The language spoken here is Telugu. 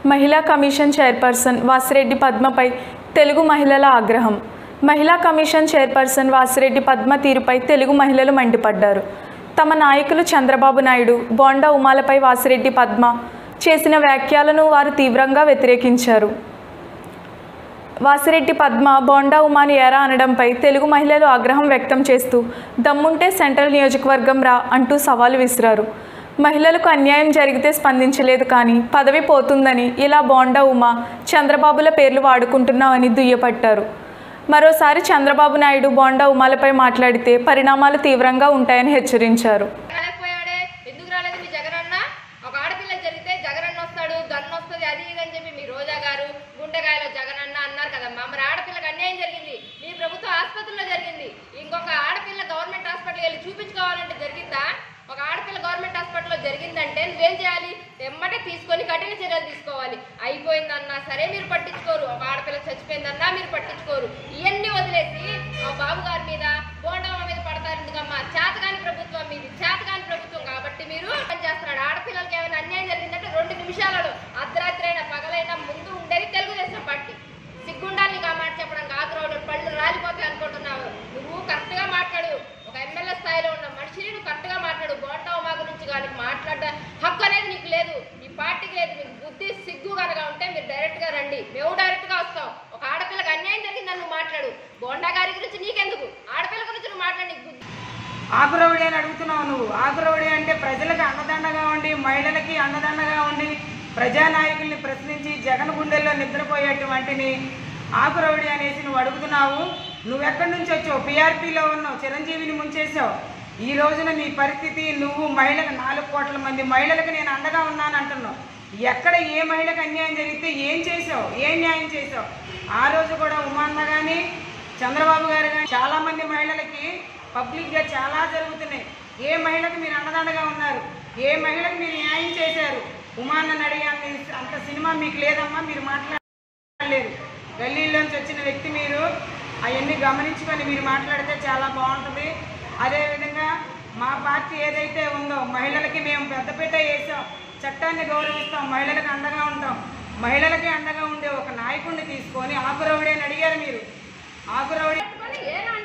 మహిళా కమిషన్ చైర్పర్సన్ వాసిరెడ్డి పద్మపై తెలుగు మహిళల ఆగ్రహం మహిళా కమిషన్ చైర్పర్సన్ వాసిరెడ్డి పద్మ తీరుపై తెలుగు మహిళలు మండిపడ్డారు తమ నాయకులు చంద్రబాబు నాయుడు బోండా ఉమాలపై వాసిరెడ్డి పద్మ చేసిన వ్యాఖ్యలను వారు తీవ్రంగా వ్యతిరేకించారు వాసిరెడ్డి పద్మ బోండా ఉమాని ఏరా అనడంపై తెలుగు మహిళలు ఆగ్రహం వ్యక్తం చేస్తూ దమ్ముంటే సెంట్రల్ నియోజకవర్గం రా అంటూ సవాలు విసిరారు మహిళలకు అన్యాయం జరిగితే స్పందించలేదు కానీ పదవి పోతుందని ఇలా బోండా ఉమా చంద్రబాబుల పేర్లు వాడుకుంటున్నామని దుయ్యపట్టారు మరోసారి చంద్రబాబు నాయుడు బోండా ఉమాలపై మాట్లాడితే పరిణామాలు తీవ్రంగా ఉంటాయని హెచ్చరించారు రాలేకపోయాడే ఎందుకు రాలేదు మీ జగనన్న ఒక ఆడపిల్ల జరిగితే జగనన్న వస్తాడు గన్ను వస్తుంది అది ఇది అని చెప్పి మీ రోజా గారు గుండెగాయలో జగనన్న అన్నారు కదమ్మా మరి ఆడపిల్లకి అన్యాయం జరిగింది మీ ప్రభుత్వ ఆసుపత్రిలో జరిగింది ఇంకొక ఆడపిల్ల గవర్నమెంట్ హాస్పిటల్కి వెళ్ళి చూపించుకోవాలంటే జరిగిందా ఒక ఆడపిల్ల గవర్నమెంట్ హాస్పిటల్లో జరిగిందంటే నువ్వేం చేయాలి ఎమ్మటే తీసుకొని కఠిన చర్యలు తీసుకోవాలి అయిపోయిందన్నా సరే మీరు పట్టించుకోరు ఒక ఆడపిల్ల చచ్చిపోయిందన్నా మీరు పట్టించుకోరు ఇవన్నీ వదిలేసి ఆ బాబు గారి మీద బోండమ్మ మీద పడతారు ఎందుకమ్మా చేతగాని ప్రభుత్వం మీది చేతగాని ప్రభుత్వం కాబట్టి మీరు పని చేస్తున్నాడు ఆడపిల్లలకి ఏమైనా అన్యాయం జరిగిందంటే రెండు నిమిషాలలో అర్ధరాత్రి అయినా పగలైనా ముందు ఉండేది తెలుగుదేశం పార్టీ సిగ్గుండాలి నీకు ఆ మాట చెప్పడం కాదు రావులు పళ్ళు రాలిపోతాయి అనుకుంటున్నావు నువ్వు కరెక్ట్ గా మాట్లాడు ఒక ఎమ్మెల్యే స్థాయిలో ఉన్న మనిషిని నువ్వు కరెక్ట్ గా మాట్లాడు బోండా మా గురించి కానీ మాట్లాడ హక్కు అనేది నీకు లేదు ఈ పార్టీకి లేదు మీకు బుద్ధి సిగ్గు కనుక ఉంటే మీరు డైరెక్ట్ గా రండి మేము డైరెక్ట్ గా వస్తాం ఒక ఆడపిల్లకి అన్యాయం జరిగిందని నువ్వు మాట్లాడు బోండా గారి గురించి నీకెందుకు ఆడపిల్ల గురించి నువ్వు మాట్లాడి నీకు బుద్ధి ఆకురవుడి అని అడుగుతున్నావు నువ్వు ఆకురవుడి అంటే ప్రజలకు అండదండగా ఉండి మహిళలకి అండదండగా ఉండి ప్రజానాయకుల్ని ప్రశ్నించి జగన్ గుండెల్లో నిద్రపోయేటువంటిని ఆకురవుడి అనేసి నువ్వు అడుగుతున్నావు నువ్వు ఎక్కడి నుంచి వచ్చావు పీఆర్పీలో ఉన్నావు చిరంజీవిని ముంచేసావు ఈ రోజున నీ పరిస్థితి నువ్వు మహిళలకు నాలుగు కోట్ల మంది మహిళలకు నేను అండగా ఉన్నాను అంటున్నావు ఎక్కడ ఏ మహిళకు అన్యాయం జరిగితే ఏం చేసావు ఏం న్యాయం చేసావు ఆ రోజు కూడా ఉమాన్న కానీ చంద్రబాబు గారు కానీ చాలా మంది మహిళలకి పబ్లిక్ గా చాలా జరుగుతున్నాయి ఏ మహిళకు మీరు అండదండగా ఉన్నారు ఏ మహిళకు మీరు న్యాయం చేశారు ఉమాన్న అడిగే అంత అంత సినిమా మీకు లేదమ్మా మీరు మాట్లాడలేదు గల్లీలోంచి వచ్చిన వ్యక్తి మీరు అవన్నీ గమనించుకొని మీరు మాట్లాడితే చాలా బాగుంటుంది అదేవిధంగా మా పార్టీ ఏదైతే ఉందో మహిళలకి మేము పెద్దపీట వేసాం చట్టాన్ని గౌరవిస్తాం మహిళలకు అండగా ఉంటాం మహిళలకి అండగా ఉండే ఒక నాయకుడిని తీసుకొని ఆకురవుడి అని అడిగారు మీరు ఆకురవుడి పట్టుకొని ఏ నాన్న